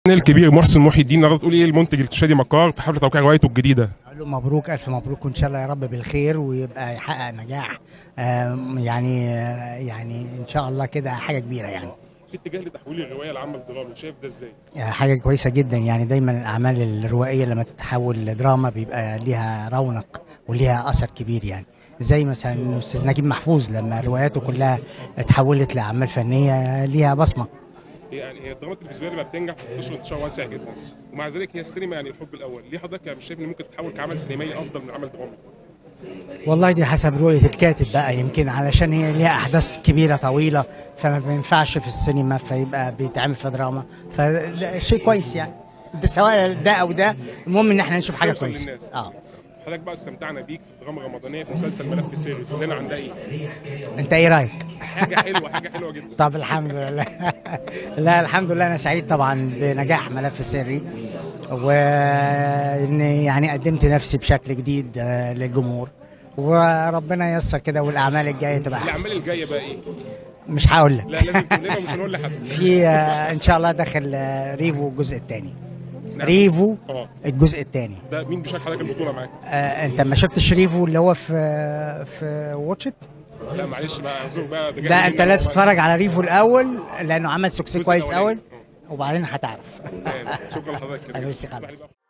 الكبير محسن محي الدين النهارده تقول ايه المنتج الشادي مكار في حفله توقيع روايته الجديده اقول له مبروك الف مبروك وان شاء الله يا رب بالخير ويبقى يحقق نجاح آم، يعني آه، يعني ان شاء الله كده حاجه كبيره يعني في اتجاه لتحويل الروايه لعمل درامي شايف ده ازاي؟ آه، حاجه كويسه جدا يعني دايما الاعمال الروائيه لما تتحول لدراما بيبقى ليها رونق وليها اثر كبير يعني زي مثلا الاستاذ نجيب محفوظ لما رواياته كلها اتحولت لاعمال فنيه ليها بصمه يعني هي الدراما التلفزيونيه لما بتنجح بتنتشر انتشار واسع جدا ومع ذلك هي السينما يعني الحب الاول ليه حضرتك يعني مش شايف ان ممكن تتحول كعمل سينمائي افضل من عمل درامي؟ والله دي حسب رؤية الكاتب بقى يمكن علشان هي ليها أحداث كبيرة طويلة فما بينفعش في السينما فيبقى بيتعمل في دراما فده شيء كويس يعني ده سواء ده أو ده المهم إن احنا نشوف حاجة توصل كويسة للناس. اه حضرتك بقى استمتعنا بيك في الدراما الرمضانيه في مسلسل ملف سري تقول لنا عن ده ايه؟ أنت إيه رأيك؟ حاجه حلوه حاجه حلوه جدا طب الحمد لله لا الحمد لله أنا سعيد طبعا بنجاح ملف السري وإن يعني قدمت نفسي بشكل جديد آه، للجمهور وربنا ييسر كده والأعمال الجاية تبقى أحسن الاعمال الجايه بقى ايه؟ مش هقول لك لا لازم تقول لنا ومش هنقول لحد في آه، ان شاء الله داخل آه، ريفو الجزء الثاني ريفو اه الجزء الثاني ده مين بيشارك حضرتك البطوله معاك؟ آه انت ما شفتش ريفو اللي هو في في واتشت لا معلش بقى اعذر بقى جاي ده مني انت أنا لازم والله. تتفرج على ريفو الاول لانه عمل سكسي الجزء كويس الأولاني. قوي وبعدين هتعرف شكرا لحضرتك ميرسي اسمح لي خالص بقى